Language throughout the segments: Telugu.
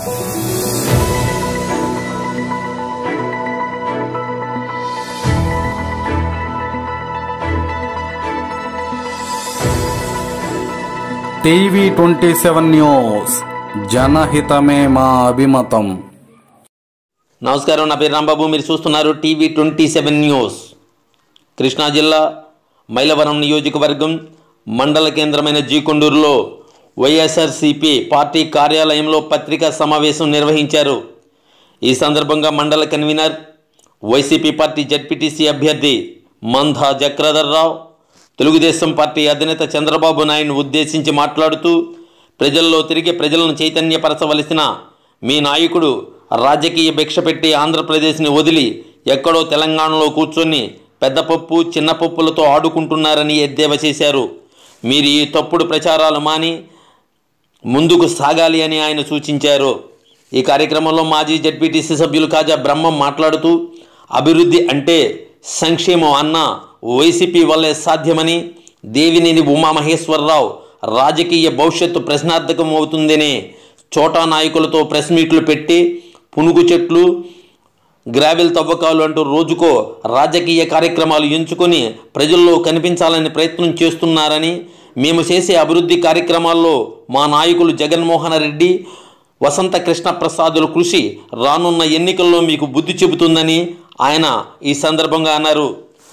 టీవీ ట్వంటీ సెవెన్ న్యూస్ జనహితమే మా అభిమతం నమస్కారం నా పేరు రాంబాబు మీరు చూస్తున్నారు TV twenty seven news Krishna జిల్లా మైలవరం నియోజకవర్గం మండల కేంద్రమైన జీకొండూరులో వైఎస్ఆర్సిపి పార్టీ కార్యాలయంలో పత్రికా సమావేశం నిర్వహించారు ఈ సందర్భంగా మండల కన్వీనర్ వైసీపీ పార్టీ జడ్పీటీసీ అభ్యర్థి మందా జక్రధర్రావు తెలుగుదేశం పార్టీ అధినేత చంద్రబాబు నాయుడును ఉద్దేశించి మాట్లాడుతూ ప్రజల్లో తిరిగి ప్రజలను చైతన్యపరచవలసిన మీ నాయకుడు రాజకీయ భిక్ష పెట్టి ఆంధ్రప్రదేశ్ని వదిలి ఎక్కడో తెలంగాణలో కూర్చొని పెద్ద పప్పు చిన్న పప్పులతో ఆడుకుంటున్నారని ఎద్దేవా చేశారు మీరు ఈ తప్పుడు ప్రచారాలు మాని ముందుకు సాగాలి అని ఆయన సూచించారు ఈ కార్యక్రమంలో మాజీ జడ్పీటీసీ సభ్యులు కాజా బ్రహ్మం మాట్లాడుతూ అభివృద్ధి అంటే సంక్షేమం అన్న వైసీపీ వల్లే సాధ్యమని దేవినేని ఉమామహేశ్వరరావు రాజకీయ భవిష్యత్తు ప్రశ్నార్థకం అవుతుందనే చోటా నాయకులతో ప్రెస్ మీట్లు పెట్టి పునుగు చెట్లు గ్రావెల్ తవ్వకాలు అంటూ రోజుకో రాజకీయ కార్యక్రమాలు ఎంచుకొని ప్రజల్లో కనిపించాలని ప్రయత్నం చేస్తున్నారని మేము చేసే అభివృద్ధి కార్యక్రమాల్లో మా నాయకులు జగన్మోహన్ రెడ్డి వసంత కృష్ణ ప్రసాదుల కృషి రానున్న ఎన్నికల్లో మీకు బుద్ధి చెబుతుందని ఆయన ఈ సందర్భంగా అన్నారు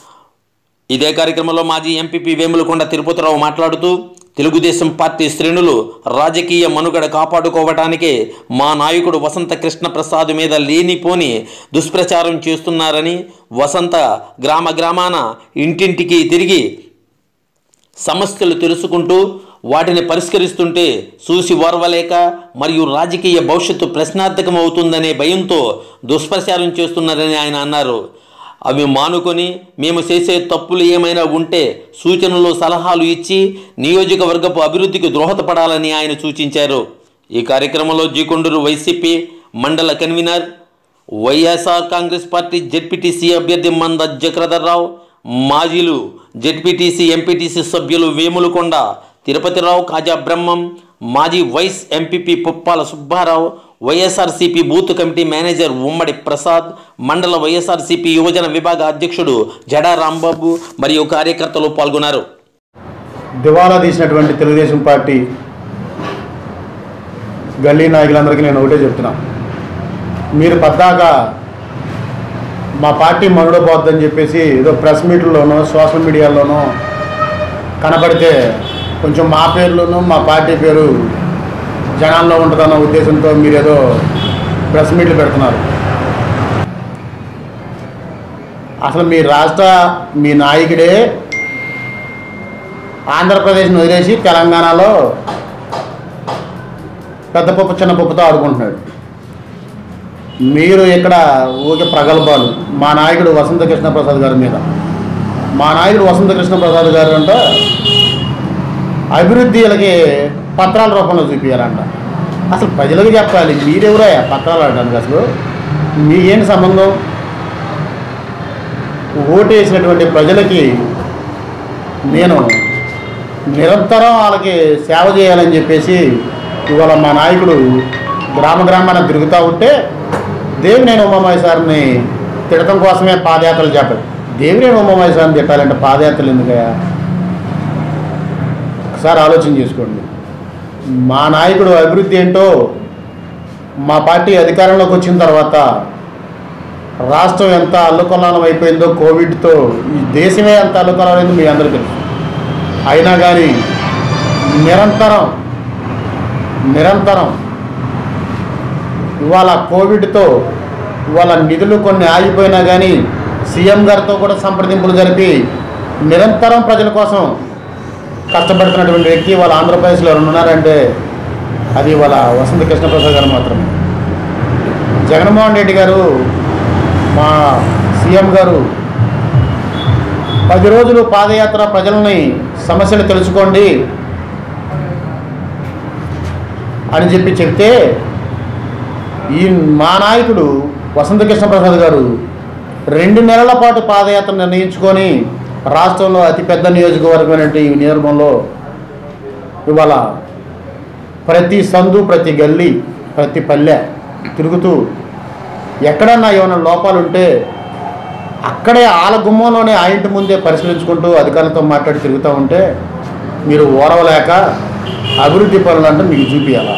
ఇదే కార్యక్రమంలో మాజీ ఎంపీపీ వేములకొండ తిరుపతిరావు మాట్లాడుతూ తెలుగుదేశం పార్టీ శ్రేణులు రాజకీయ మనుగడ కాపాడుకోవటానికే మా నాయకుడు వసంత కృష్ణ ప్రసాద్ మీద లేనిపోని దుష్ప్రచారం చేస్తున్నారని వసంత గ్రామ గ్రామాన ఇంటింటికి తిరిగి సమస్యలు తెలుసుకుంటూ వాటిని పరిష్కరిస్తుంటే చూసి ఓర్వలేక మరియు రాజకీయ భవిష్యత్తు ప్రశ్నార్థకం అవుతుందనే భయంతో దుష్ప్రచారం చేస్తున్నారని ఆయన అన్నారు అవి మానుకొని మేము చేసే తప్పులు ఏమైనా ఉంటే సూచనలు సలహాలు ఇచ్చి నియోజకవర్గపు అభివృద్ధికి దోహదపడాలని ఆయన సూచించారు ఈ కార్యక్రమంలో జీకొండూరు వైసీపీ మండల convener YSR Congress party ZPTC అభ్యర్థి మంద జక్రధర్రావు మాజీలు జెడ్పీటీసీ ఎంపీటీసీ సభ్యులు వేములకొండ తిరుపతిరావు కాజా బ్రహ్మం మాజీ vice MPP Puppala Subba Rao YSRCP booth committee manager ఉమ్మడి ప్రసాద్ మండల వైఎస్ఆర్సీపీ యువజన విభాగ అధ్యక్షుడు జడా రాంబాబు మరియు కార్యకర్తలు పాల్గొన్నారు దివాలా తీసినటువంటి తెలుగుదేశం పార్టీ గల్లీ నాయకులందరికీ నేను ఒకటే చెప్తున్నా మీరు పద్దాక మా పార్టీ మనుడపోద్దని చెప్పేసి ఏదో ప్రెస్ మీట్లలోనో సోషల్ మీడియాలోనో కనపడితే కొంచెం మా పేర్లోనూ మా పార్టీ పేరు జనాల్లో ఉంటుందన్న ఉద్దేశంతో మీరు ఏదో ప్రెస్ మీట్లు పెడుతున్నారు అసలు మీ రాష్ట్ర మీ నాయకుడే ఆంధ్రప్రదేశ్ని వదిలేసి తెలంగాణలో పెద్ద పప్పు చిన్న పప్పుతో ఆడుకుంటున్నాడు మీరు ఇక్కడ ఊరికే ప్రగల్భాలు మా నాయకుడు వసంత కృష్ణ ప్రసాద్ గారి మీద మా నాయకుడు వసంత కృష్ణ ప్రసాద్ గారు అంట అభివృద్ధి వీళ్ళకి పత్రాల రూపంలో చూపించాలంట అసలు ప్రజలకు చెప్పాలి మీరెవరా పత్రాలు ఆడడానికి అసలు మీకేంటి సంబంధం ఓటు వేసినటువంటి ప్రజలకి నేను నిరంతరం వాళ్ళకి సేవ చేయాలని చెప్పేసి ఇవాళ మా నాయకుడు గ్రామ గ్రామాన తిరుగుతూ ఉంటే దేవినేని ఉమామయ్య సార్ని తిడతం కోసమే పాదయాత్రలు చేపట్టు దేవినేని ఉమామయ్య సార్ని తిట్టాలంటే పాదయాత్రలు ఎందుకయ్యా ఒకసారి ఆలోచన చేసుకోండి మా నాయకుడు అభివృద్ధి ఏంటో మా పార్టీ అధికారంలోకి వచ్చిన తర్వాత రాష్ట్రం ఎంత అల్లుకొల్లాలం అయిపోయిందో కోవిడ్తో ఈ దేశమే ఎంత అల్లుకొల్లాలైందో మీ అందరికీ తెలుసు అయినా కానీ నిరంతరం నిరంతరం ఇవాళ కోవిడ్తో ఇవాళ నిధులు కొన్ని ఆగిపోయినా కానీ సీఎం గారితో కూడా సంప్రదింపులు జరిపి నిరంతరం ప్రజల కోసం కష్టపడుతున్నటువంటి వ్యక్తి వాళ్ళ ఆంధ్రప్రదేశ్లో ఎవరు ఉన్నారంటే అది వాళ్ళ వసంత కృష్ణప్రసాద్ గారు మాత్రమే జగన్మోహన్ రెడ్డి గారు మా సీఎం గారు పది రోజులు పాదయాత్ర ప్రజలని సమస్యలు తెలుసుకోండి అని చెప్పి చెప్తే ఈ మా నాయకుడు వసంత కృష్ణప్రసాద్ గారు రెండు నెలల పాటు పాదయాత్ర నిర్ణయించుకొని రాష్ట్రంలో అతిపెద్ద నియోజకవర్గమైనటువంటి ఈ నియోజకవర్గంలో ఇవాళ ప్రతి సందు ప్రతి గల్లీ ప్రతి పల్లె తిరుగుతూ ఎక్కడన్నా ఏమైనా లోపాలు ఉంటే అక్కడే ఆల గుమ్మంలోనే ఆ ఇంటి ముందే పరిశీలించుకుంటూ అధికారులతో మాట్లాడి తిరుగుతూ ఉంటే మీరు ఓరవలేక అభివృద్ధి పనులు అంటే మీకు చూపించాలా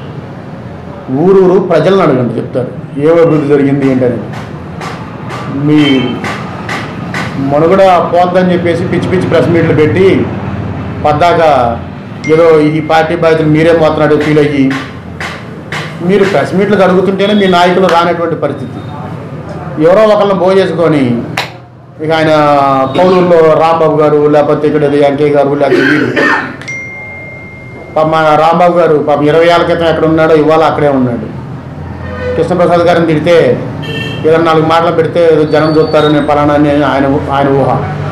ఊరూరు ప్రజలను అడగండి చెప్తారు ఏ అభివృద్ధి జరిగింది ఏంటని మీ మనుగడ పోద్దని చెప్పేసి పిచ్చి పిచ్చి ప్రెస్ మీట్లు పెట్టి పద్దాక ఏదో ఈ పార్టీ బాధ్యతలు మీరే పోతున్నాడు ఫీల్ అయ్యి మీరు ప్రెస్ మీట్లకు అడుగుతుంటేనే మీ నాయకులు రానటువంటి పరిస్థితి ఎవరో ఒకళ్ళని బో చేసుకొని ఇక ఆయన పౌరుల్లో రాంబాబు గారు లేకపోతే ఇక్కడ ఏదో వెంకయ్య గారు లేకపోతే వీరు పాప మా రాంబాబు గారు పాప ఇరవై ఏళ్ళ క్రితం ఎక్కడ ఉన్నాడో ఇవాళ అక్కడే ఉన్నాడు కృష్ణప్రసాద్ గారిని తిడితే ఏదైనా నాలుగు మాటలు పెడితే ఏదో జనం చూస్తారు నేను పలానా అని ఆయన ఆయన ఊహ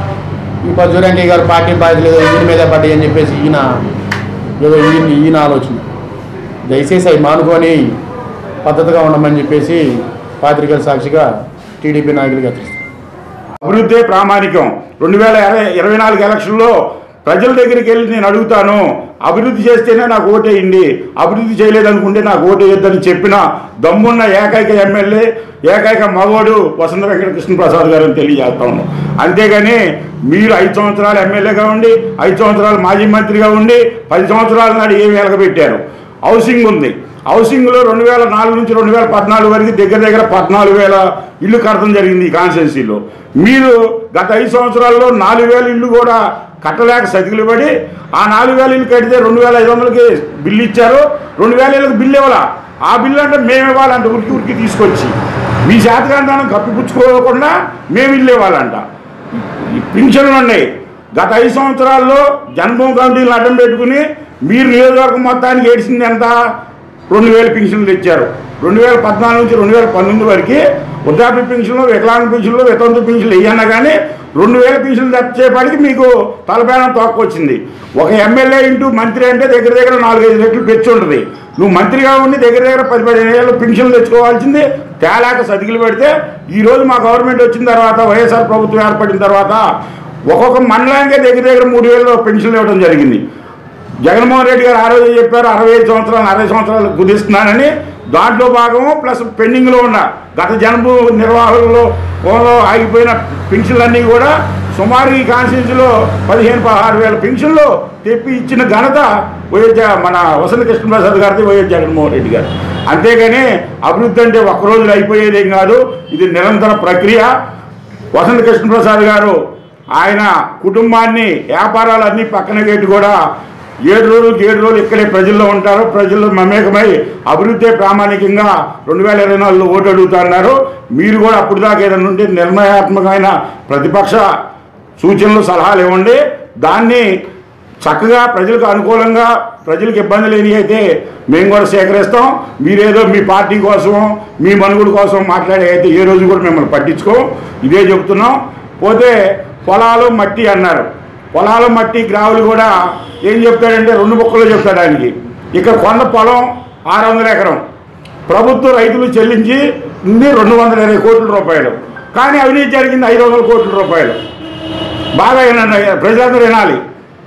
ఈ పద్దు వెంకయ్య గారు పార్టీ బాధ్యతలు ఏదో ఈయన మీద పడ్డాయి అని చెప్పేసి ఈయన ఏదో ఈయన ఈయన ఆలోచన దయచేసి అవి మానుకొని పద్ధతిగా ఉండమని చెప్పేసి పాత్రికల సాక్షిగా టీడీపీ నాయకులకి హెచ్చరిస్తాను అభివృద్ధే ప్రామాణికం రెండు వేల ఇరవై ఇరవై నాలుగు ఎలక్షన్లో ప్రజల దగ్గరికి వెళ్ళి నేను అడుగుతాను అభివృద్ధి చేస్తేనే నాకు ఓటేయండి అభివృద్ధి చేయలేదనుకుంటే నాకు ఓటేయొద్దని చెప్పిన దమ్మున్న ఏకైక ఎమ్మెల్యే ఏకైక మగోడు వసంత వెంకట కృష్ణప్రసాద్ గారు అని తెలియజేస్తాను అంతేగాని మీరు ఐదు సంవత్సరాలు ఎమ్మెల్యేగా ఉండి ఐదు సంవత్సరాలు మాజీ మంత్రిగా ఉండి పది సంవత్సరాల నాడు ఏమి వెలగబెట్టారు హౌసింగ్ ఉంది హౌసింగ్లో రెండు వేల నాలుగు నుంచి రెండు వేల పద్నాలుగు వరకు దగ్గర దగ్గర పద్నాలుగు వేల ఇల్లు కట్టడం జరిగింది ఈ కాన్స్టిట్యున్సీలో మీరు గత ఐదు సంవత్సరాల్లో నాలుగు వేల ఇల్లు కూడా కట్టలేక సతికిలు పడి ఆ నాలుగు వేల ఇల్లు కడితే రెండు వేల ఐదు వందలకి బిల్లు ఇచ్చారు రెండు వేల ఇళ్ళకి బిల్లు ఇవ్వాలా ఆ బిల్లు అంటే మేము ఇవ్వాలంట ఉరికి ఉరికి తీసుకొచ్చి మీ శాతకాంతానం కప్పిపుచ్చుకోకుండా మేము ఇల్లు ఇవ్వాలంట ఈ పింఛన్లు ఉన్నాయి గత ఐదు సంవత్సరాల్లో జన్మభూమి కమిటీలను అడ్డం పెట్టుకుని మీరు నియోజకవర్గం మొత్తానికి ఏడిసింది ఎంత రెండు వేల పింఛన్లు ఇచ్చారు రెండు వేల పద్నాలుగు నుంచి రెండు వేల పంతొమ్మిది వరకు వృద్ధాప్య పింఛన్లు వికలాంగ పింఛన్లు వితంతు పింఛన్లు వేయన్నా కానీ రెండు వేల పింఛన్లు తెచ్చేపాటికి మీకు తలపేనం తోక్కొచ్చింది ఒక ఎమ్మెల్యే ఇంటూ మంత్రి అంటే దగ్గర దగ్గర నాలుగైదు రెట్లు పెంచి ఉంటుంది నువ్వు మంత్రిగా ఉండి దగ్గర దగ్గర పది పదిహేను ఏళ్ళు పింఛన్లు తెచ్చుకోవాల్సింది తేలాక సతికిలు పెడితే ఈరోజు మా గవర్నమెంట్ వచ్చిన తర్వాత వైఎస్ఆర్ ప్రభుత్వం ఏర్పడిన తర్వాత ఒక్కొక్క మండలానికే దగ్గర దగ్గర మూడు వేలు పెన్షన్లు ఇవ్వడం జరిగింది జగన్మోహన్ రెడ్డి గారు ఆ రోజు చెప్పారు అరవై ఐదు సంవత్సరాలు అరవై సంవత్సరాలు కుదిస్తున్నానని దాంట్లో భాగము ప్లస్ పెండింగ్లో ఉన్న గత జనభూ నిర్వాహకులలో ఓలో ఆగిపోయిన పెన్షన్లన్నీ కూడా సుమారు ఈ కాన్స్టిట్యూన్సీలో పదిహేను పదహారు వేల పెన్షన్లు తెప్పి ఇచ్చిన ఘనత వైఎస్ జ- మన వసంత కృష్ణప్రసాద్ గారిది వైఎస్ జగన్మోహన్ రెడ్డి గారు అంతేగాని అభివృద్ధి అంటే ఒక్క రోజులో అయిపోయేదేం కాదు ఇది నిరంతర ప్రక్రియ వసంత కృష్ణప్రసాద్ గారు ఆయన కుటుంబాన్ని వ్యాపారాలన్నీ పక్కన పెట్టి కూడా ఏడు రోజులు ఏడు రోజులు ఇక్కడే ప్రజల్లో ఉంటారు ప్రజల్లో మమేకమై అభివృద్ధి ప్రామాణికంగా రెండు వేల ఇరవై నాలుగులో ఓటు అడుగుతున్నారు మీరు కూడా అప్పుడు దాకా ఏదైనా ఉంటే నిర్ణయాత్మకమైన ప్రతిపక్ష సూచనలు సలహాలు ఇవ్వండి దాన్ని చక్కగా ప్రజలకు అనుకూలంగా ప్రజలకు ఇబ్బంది లేని అయితే మేము కూడా సేకరిస్తాం మీరేదో మీ పార్టీ కోసం మీ మనుగుడు కోసం మాట్లాడే అయితే ఏ రోజు కూడా మిమ్మల్ని పట్టించుకోం ఇదే చెప్తున్నాం పోతే పొలాలు మట్టి అన్నారు పొలాలు మట్టి గ్రావులు కూడా ఏం చెప్తాడంటే రెండు ముక్కలు చెప్తాడు ఆయనకి ఇక్కడ కొండ పొలం ఆరు వందల ఎకరం ప్రభుత్వ రైతులు చెల్లించి ఉంది రెండు వందల ఇరవై కోట్ల రూపాయలు కానీ అవినీతి జరిగింది ఐదు వందల కోట్ల రూపాయలు బాగా వినండి ప్రజలందరూ వినాలి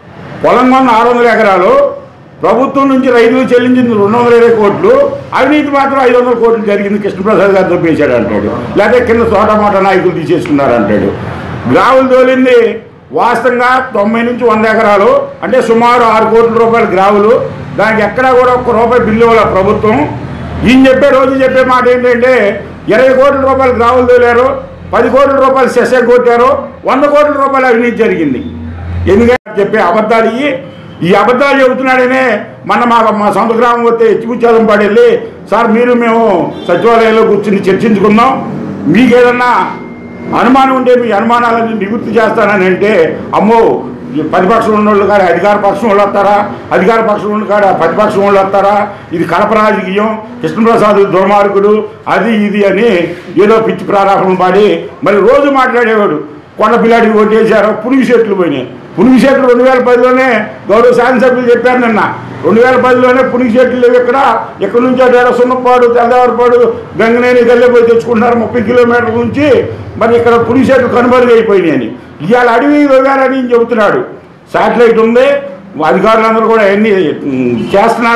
పొలం కొన్న ఆరు వందల ఎకరాలు ప్రభుత్వం నుంచి రైతులు చెల్లించింది రెండు వందల ఇరవై కోట్లు అవినీతి మాత్రం ఐదు వందల కోట్లు జరిగింది కృష్ణప్రసాద్ గారితో పేశాడు అంటాడు లేకపోతే కింద తోటమాట నాయకులు తీసేసుకున్నారు అంటాడు గ్రావులు తోలింది వాస్తవంగా తొంభై నుంచి వంద ఎకరాలు అంటే సుమారు ఆరు కోట్ల రూపాయల గ్రావులు దానికి ఎక్కడా కూడా ఒక్క రూపాయి బిల్లు ఇవ్వాలి ప్రభుత్వం ఈయన చెప్పే రోజు చెప్పే మాట ఏంటంటే ఇరవై కోట్ల రూపాయలు గ్రావులు తోలారు పది కోట్ల రూపాయలు సెషన్ కొట్టారు వంద కోట్ల రూపాయలు అవినీతి జరిగింది ఎందుకంటే చెప్పే అబద్ధాలు ఇవి ఈ అబద్ధాలు చెబుతున్నాడనే మన మా మా సొంత గ్రామం వస్తే ఎచ్చిపుచ్చేదం పడెళ్ళి సార్ మీరు మేము సచివాలయంలో కూర్చుని చర్చించుకుందాం మీకేదన్నా అనుమానం ఉంటే మీ అనుమానాలన్నీ నివృత్తి చేస్తానని అంటే అమ్మో ఈ ప్రతిపక్షం ఉన్న వాళ్ళు కాడ అధికార పక్షం వాళ్ళు వస్తారా అధికార పక్షం ఉన్న కాడ ప్రతిపక్షం వాళ్ళు వస్తారా ఇది కడప రాజకీయం కృష్ణప్రసాద్ దుర్మార్గుడు అది ఇది అని ఏదో పిచ్చి ప్రారంభం పాడి మరి రోజు మాట్లాడేవాడు కొండ పిల్లాడికి ఓటేశారు పురుగు చెట్లు పోయినాయి పురుగు చెట్లు రెండు వేల పదిలోనే గౌరవ శాసనసభ్యులు చెప్పారు నిన్న రెండు వేల పదిలోనే పురుగు చెట్లు లేవు ఇక్కడ ఇక్కడ నుంచి అటు సున్నపాడు తెల్లవారిపాడు గంగనేని గల్లెపోయి తెచ్చుకుంటున్నారు ముప్పై కిలోమీటర్ల నుంచి మరి ఇక్కడ పురుగు చెట్లు కనుమరుగు అయిపోయినాయి అని ఇవాళ అడవి వేగారని చెబుతున్నాడు శాటిలైట్ ఉంది అధికారులందరూ కూడా ఎన్ని ఉమ్, చేస్తున్నారు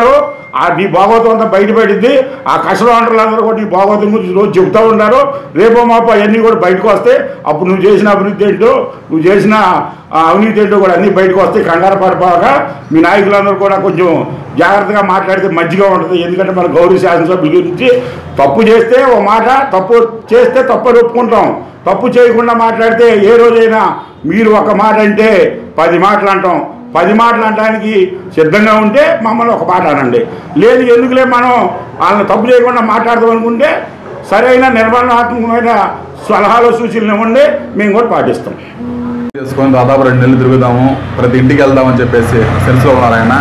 ఆ నీ భాగవతం అంతా బయటపడింది ఆ కష్టమంటలందరూ కూడా నీ భాగవతం గురించి రోజు చెబుతూ ఉంటారు రేపో మాపో అవన్నీ కూడా బయటకు వస్తాయి అప్పుడు నువ్వు చేసిన అభివృద్ధి ఏంటో నువ్వు చేసిన ఆ, అవినీతి ఏంటో కూడా అన్నీ బయటకు వస్తాయి కంగారు పడిపోక మీ నాయకులందరూ కూడా కొంచెం జాగ్రత్తగా మాట్లాడితే మంచిగా ఉంటుంది ఎందుకంటే మన గౌరవ శాసనసభ్యుల గురించి తప్పు చేస్తే ఓ మాట తప్పు చేస్తే తప్పు ఒప్పుకుంటాం తప్పు చేయకుండా మాట్లాడితే ఏ రోజైనా మీరు ఒక మాట అంటే పది మాటలు అంటాం పది మాటలు అనడానికి సిద్ధంగా ఉంటే మమ్మల్ని ఒక మాట అనండి లేదు ఎందుకులే మనం వాళ్ళని తప్పు చేయకుండా మాట్లాడదాం అనుకుంటే సరైన నిర్మాణాత్మకమైన సలహాలు సూచనలు ఇవ్వండి మేము కూడా పాటిస్తాం చేసుకొని దాదాపు రెండు నెలలు తిరుగుదాము ప్రతి ఇంటికి వెళ్దామని చెప్పేసి సెన్స్లో ఉన్నారు ఆయన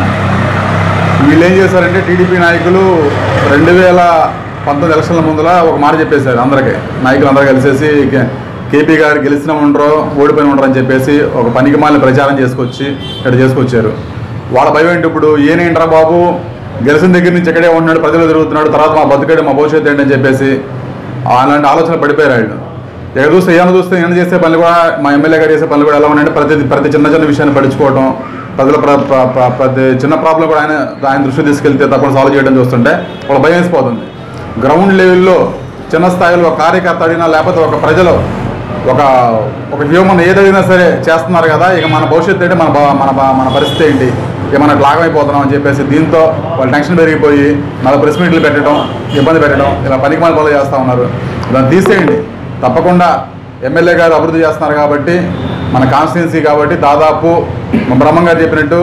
వీళ్ళు ఏం చేశారంటే టీడీపీ నాయకులు రెండు వేల పంతొమ్మిది ఎలక్షన్ల ముందర ఒక మాట చెప్పేశారు అందరికీ నాయకులు అందరూ కలిసేసి కే- కేపీ గారు గెలిచిన ఉండరు ఓడిపోయిన ఉండరు అని చెప్పేసి ఒక పనికి మాలిన ప్రచారం చేసుకొచ్చి ఇక్కడ చేసుకొచ్చారు వాళ్ళ భయం ఏంటి ఇప్పుడు ఏనేంట్రా బాబు గెలిచిన దగ్గర నుంచి ఇక్కడే ఉంటున్నాడు ప్రజలు తిరుగుతున్నాడు తర్వాత మా బతుకేడు మా భవిష్యత్తు ఏంటి అని చెప్పేసి అలాంటి ఆలోచన పడిపోయారు వాళ్ళు ఎక్కడ చూస్తే ఏమైనా చూస్తే ఏమైనా చేసే పనులు కూడా మా ఎమ్మెల్యే గారు చేసే పనులు కూడా ఎలా ఉన్నాయంటే ప్రతి ప్రతి చిన్న చిన్న విషయాన్ని పడుచుకోవడం ప్రజల ప్ర- ప్ర- ప్ర- ప్రతి చిన్న ప్రాబ్లం కూడా ఆయన ఆయన దృష్టి తీసుకెళ్తే తప్పని సాల్వ్ చేయడం చూస్తుంటే వాళ్ళ భయం వేసిపోతుంది గ్రౌండ్ లెవెల్లో చిన్న స్థాయిలో ఒక కార్యకర్త అడిగినా లేకపోతే ఒక ప్రజలు ఒక ఒక హ్యూమన్ ఏదైనా సరే చేస్తున్నారు కదా ఇక మన భవిష్యత్తు ఏంటి మన బ- మన బ- మన పరిస్థితి ఏంటి ఇక మనకు లాగమైపోతున్నాం అని చెప్పేసి దీంతో వాళ్ళు టెన్షన్ పెరిగిపోయి నలభై ప్రెస్ మీట్లు పెట్టడం ఇబ్బంది పెట్టడం ఇలా పనికి మన పనులు చేస్తూ ఉన్నారు దాన్ని తీసేయండి తప్పకుండా ఎమ్మెల్యే గారు అభివృద్ధి చేస్తున్నారు కాబట్టి మన కాన్స్టిట్యున్సీ కాబట్టి దాదాపు మా బ్రహ్మం గారు చెప్పినట్టు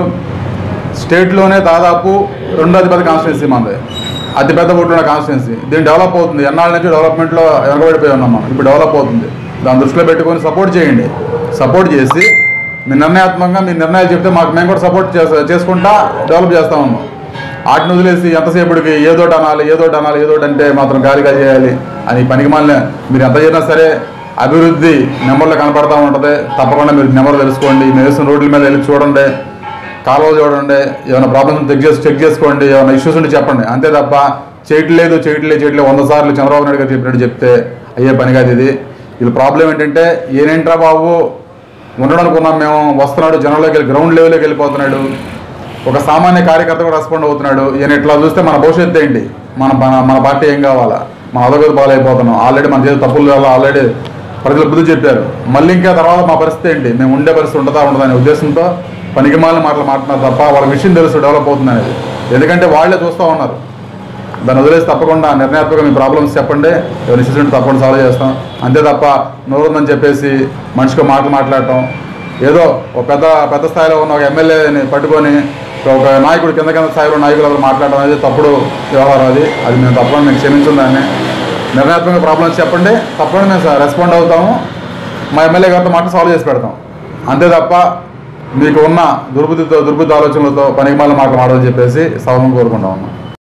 స్టేట్లోనే దాదాపు రెండో అతిపెద్ద కాన్స్టిట్యున్సీ మనది అతిపెద్ద ఓట్లు ఉన్న కాన్స్టిట్యున్సీ దీన్ని డెవలప్ అవుతుంది ఎన్నాళ్ళ నుంచి డెవలప్మెంట్లో వెనకబడిపోయి ఉన్నాం మనం ఇప్పుడు డెవలప్ అవుతుంది దాన్ని దృష్టిలో పెట్టుకొని సపోర్ట్ చేయండి సపోర్ట్ చేసి మీ నిర్ణయాత్మకంగా మీ నిర్ణయాలు చెప్తే మాకు మేము కూడా సపోర్ట్ చేస్తా చేసుకుంటా డెవలప్ చేస్తూ ఉన్నాం వాటిని వదిలేసి ఎంతసేపటికి ఏదోటి అనాలి ఏదోటి అనాలి ఏదోటి అంటే మాత్రం గాలిగా చేయాలి అని పనికి మాలిన మీరు ఎంత చేసినా సరే అభివృద్ధి నెంబర్లో కనపడతా ఉంటుంది తప్పకుండా మీరు నెంబర్ తెలుసుకోండి మీరు వేసిన రోడ్ల మీద వెళ్ళి చూడండి కాలువ చూడండి ఏమైనా ప్రాబ్లమ్స్ చెక్ చేసి చెక్ చేసుకోండి ఏమైనా ఇష్యూస్ ఉంటే చెప్పండి అంతే తప్ప చేయట్లేదు చేయట్లేదు చేయట్లేదు వంద సార్లు చంద్రబాబు నాయుడు గారు చెప్పినట్టు చెప్తే అయ్యే పని కాదు ఇది వీళ్ళ ప్రాబ్లం ఏంటంటే ఏనేంట్రా బాబు ఉండడం అనుకున్నాం మేము వస్తున్నాడు జనంలోకి వెళ్ళి గ్రౌండ్ లెవెల్లోకి వెళ్ళిపోతున్నాడు ఒక సామాన్య కార్యకర్త కూడా రెస్పాండ్ అవుతున్నాడు ఈయన ఇట్లా చూస్తే మన భవిష్యత్తు ఏంటి మన మన మన పార్టీ ఏం కావాలా మన అదొకటి బాగాలైపోతున్నాం ఆల్రెడీ మన చేతి తప్పులు వల్ల ఆల్రెడీ ప్రజలు బుద్ధి చెప్పారు మళ్ళీ ఇంకా తర్వాత మా పరిస్థితి ఏంటి మేము ఉండే పరిస్థితి ఉంటుందా ఉండదా అనే ఉద్దేశంతో పనికిమాలిన మాటలు మాట్లాడుతున్నారు తప్ప వాళ్ళ విషయం తెలుసు డెవలప్ అవుతుంది అనేది ఎందుకంటే వాళ్ళే చూస్తూ ఉన్నారు దాన్ని వదిలేసి తప్పకుండా నిర్ణయాత్మక మీ ప్రాబ్లమ్స్ చెప్పండి ఎవరి ఇష్యూస్ ఉంటే తప్పకుండా సాల్వ్ చేస్తాం అంతే తప్ప నోరుందని చెప్పేసి మనిషికి మాటలు మాట్లాడటం ఏదో ఒక పెద్ద పెద్ద స్థాయిలో ఉన్న ఒక ఎమ్మెల్యేని పట్టుకొని ఒక నాయకుడు కింద కింద స్థాయిలో నాయకులు ఎవరు మాట్లాడడం అనేది తప్పుడు వ్యవహారం అది అది మేము తప్పకుండా మేము క్షమించుం దాన్ని నిర్ణయాత్మక ప్రాబ్లమ్స్ చెప్పండి తప్పకుండా మేము రెస్పాండ్ అవుతాము మా ఎమ్మెల్యే గారితో మాట సాల్వ్ చేసి పెడతాం అంతే తప్ప మీకు ఉన్న దుర్బుద్ధితో దుర్బుద్ధి ఆలోచనలతో పనికిమాల మాటలు మాడని చెప్పేసి సభను కోరుకుంటా ఉన్నాం